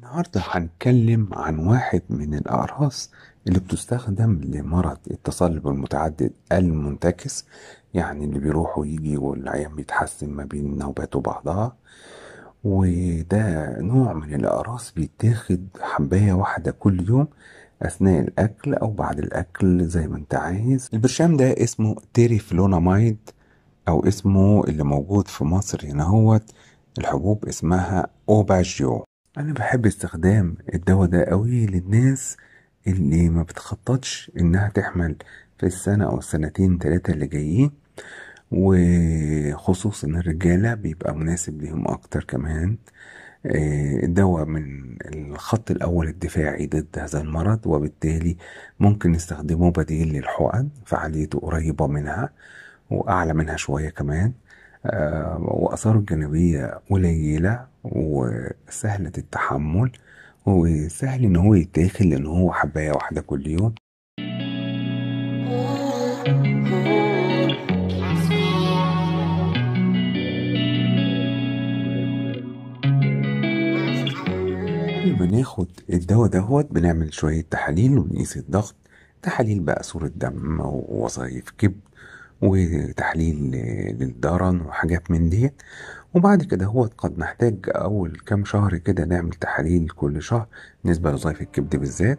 النهاردة هنتكلم عن واحد من الأقراص اللي بتستخدم لمرض التصلب المتعدد المنتكس يعني اللي بيروح ويجي والعيان بيتحسن ما بين نوباته بعضها وده نوع من الأقراص بيتاخد حباية واحدة كل يوم أثناء الأكل أو بعد الأكل زي ما أنت عايز البرشام ده اسمه تيريفلوناميد أو اسمه اللي موجود في مصر هنا هوت الحبوب اسمها أوباجيو أنا بحب استخدام الدواء ده قوي للناس اللي ما بتخططش إنها تحمل في السنة أو السنتين تلاتة اللي جايين وخصوصا الرجالة بيبقى مناسب ليهم أكتر كمان آه، الدواء من الخط الأول الدفاعي ضد هذا المرض وبالتالي ممكن نستخدمه بديل للحقن فعاليته قريبة منها وأعلى منها شوية كمان آه، وآثاره الجانبية قليلة وسهلة التحمل وسهل إن هو يتاخد لأن هو حباية واحدة كل يوم قبل ما ناخد الدواء دهوت بنعمل شوية تحاليل ونقيس الضغط تحاليل بقى صورة دم ووظائف كبد وتحليل للدرن وحاجات من ديت وبعد كده هو قد نحتاج أول كام شهر كده نعمل تحاليل كل شهر بالنسبة لوظائف الكبد بالذات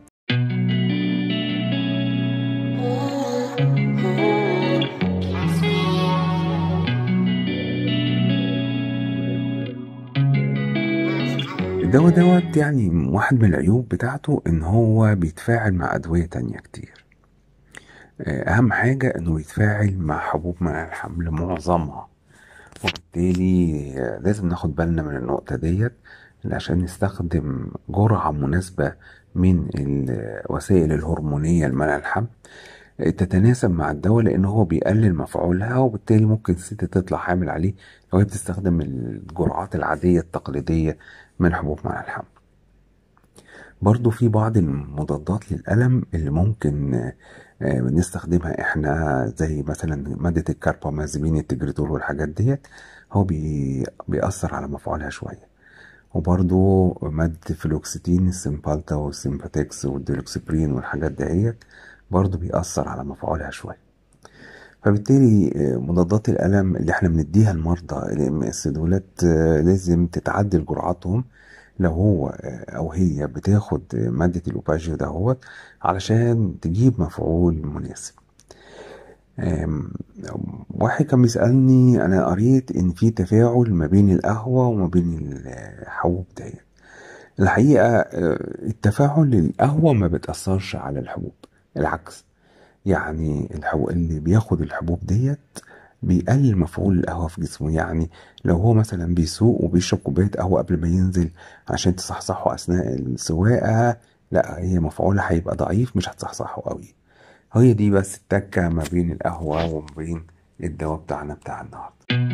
الدواء دوت يعني واحد من العيوب بتاعته إن هو بيتفاعل مع أدوية تانية كتير أهم حاجة إنه يتفاعل مع حبوب منع الحمل معظمها وبالتالي لازم ناخد بالنا من النقطة ديت عشان نستخدم جرعة مناسبة من الوسائل الهرمونية لمنع الحمل تتناسب مع الدواء لأن هو بيقلل مفعولها وبالتالي ممكن الست تطلع حامل عليه لو هي بتستخدم الجرعات العادية التقليدية من حبوب منع الحمل برضو في بعض المضادات للألم اللي ممكن آه، نستخدمها احنا زي مثلا مادة الكاربامازيبين التجريتول والحاجات ديت هو بي بيأثر على مفعولها شوية وبرضو مادة فلوكسيتين السيمبالتا والسيمباتكس والديلوكسيبرين والحاجات دهيت برضو بيأثر على مفعولها شوية فبالتالي آه، مضادات الألم اللي احنا بنديها لمرضى الام اس دولت آه، لازم تتعدل جرعاتهم لو هو آه، او هي بتاخد مادة الاوباجيو دهوت علشان تجيب مفعول مناسب آم، واحد كان بيسألني انا قريت ان في تفاعل ما بين القهوة وما بين الحبوب ديت الحقيقة آه، التفاعل القهوة ما بتأثرش على الحبوب العكس يعني الحو... اللي بياخد الحبوب ديت بيقلل مفعول القهوة في جسمه يعني لو هو مثلا بيسوق وبيشرب كوباية قهوة قبل ما ينزل عشان تصحصحه أثناء السواقة لا هي مفعولها هيبقى ضعيف مش هتصحصحه قوي هي دي بس التكة ما بين القهوة وما بين الدواء بتاعنا بتاع النهاردة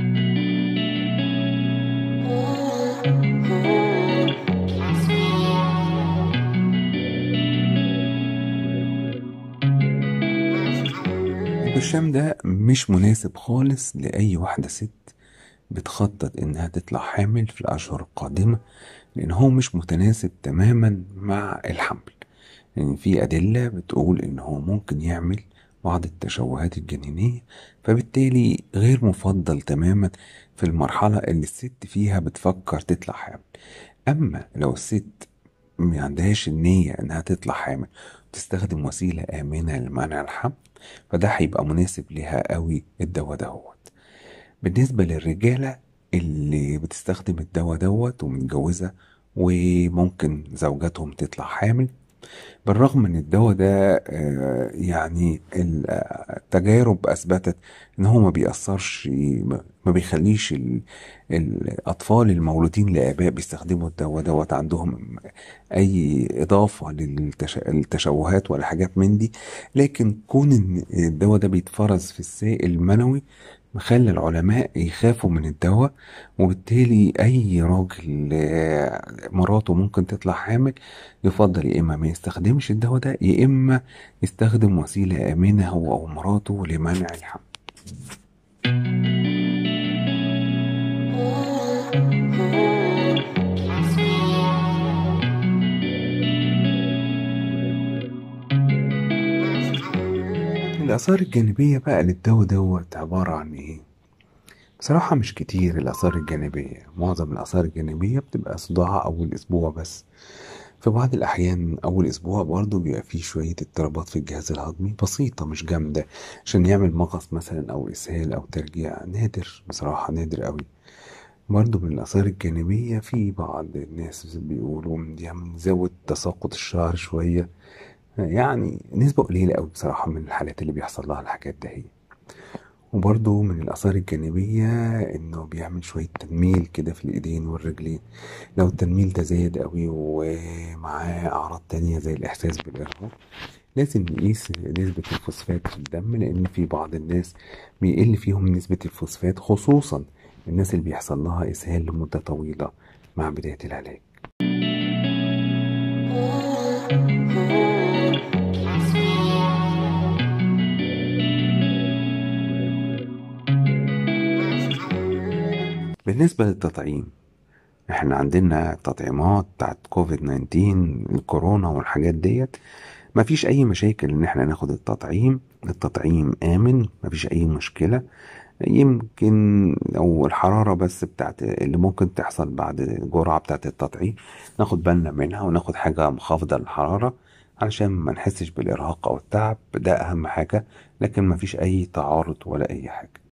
البرشام ده مش مناسب خالص لأي واحدة ست بتخطط إنها تطلع حامل في الأشهر القادمة لأن هو مش متناسب تماما مع الحمل يعني في أدلة بتقول إن هو ممكن يعمل بعض التشوهات الجنينية فبالتالي غير مفضل تماما في المرحلة اللي الست فيها بتفكر تطلع حامل أما لو الست ما عندهاش النية إنها تطلع حامل وتستخدم وسيلة آمنة لمنع الحمل فده هيبقى مناسب ليها قوي الدواء دهوت بالنسبة للرجالة اللي بتستخدم الدواء دوت ومتجوزة وممكن زوجاتهم تطلع حامل بالرغم ان الدواء ده آه، يعني التجارب اثبتت ان هو ما بيأثرش ما بيخليش ال- الاطفال المولودين لاباء بيستخدموا الدواء دوت عندهم اي اضافه للتشوهات ولا حاجات من دي لكن كون ان الدواء ده بيتفرز في السائل المنوي مخلى العلماء يخافوا من الدواء وبالتالي اي راجل آه، مراته ممكن تطلع حامل يفضل يا اما ما يستخدمش الدواء ده يا اما يستخدم وسيله امنه هو او مراته لمنع الحمل الآثار الجانبية بقى للدواء دوت عبارة عن إيه؟ بصراحة مش كتير الآثار الجانبية معظم الآثار الجانبية بتبقى صداع أول أسبوع بس في بعض الأحيان أول أسبوع برضه بيبقى فيه شوية اضطرابات في الجهاز الهضمي بسيطة مش جامدة عشان يعمل مغص مثلا أو إسهال أو ترجيع نادر بصراحة نادر قوي برضه من الآثار الجانبية في بعض الناس بيقولوا دي بنزود تساقط الشعر شوية يعني نسبة قليلة قوي بصراحة من الحالات اللي بيحصل لها الحاجات دهي وبرضه من الآثار الجانبية إنه بيعمل شوية تنميل كده في الإيدين والرجلين لو التنميل ده زايد قوي ومعاه أعراض تانية زي الإحساس بالإرهاق لازم نقيس نسبة الفوسفات في الدم لأن في بعض الناس بيقل فيهم نسبة الفوسفات خصوصا الناس اللي بيحصل لها إسهال لمدة طويلة مع بداية العلاج بالنسبة للتطعيم احنا عندنا تطعيمات بتاعت كوفيد 19 الكورونا والحاجات ديت مفيش اي مشاكل ان احنا ناخد التطعيم التطعيم امن مفيش اي مشكلة يمكن لو الحرارة بس بتاعت اللي ممكن تحصل بعد الجرعة بتاعت التطعيم ناخد بالنا منها وناخد حاجة مخافضة للحرارة علشان ما نحسش بالإرهاق أو التعب ده أهم حاجة لكن مفيش أي تعارض ولا أي حاجة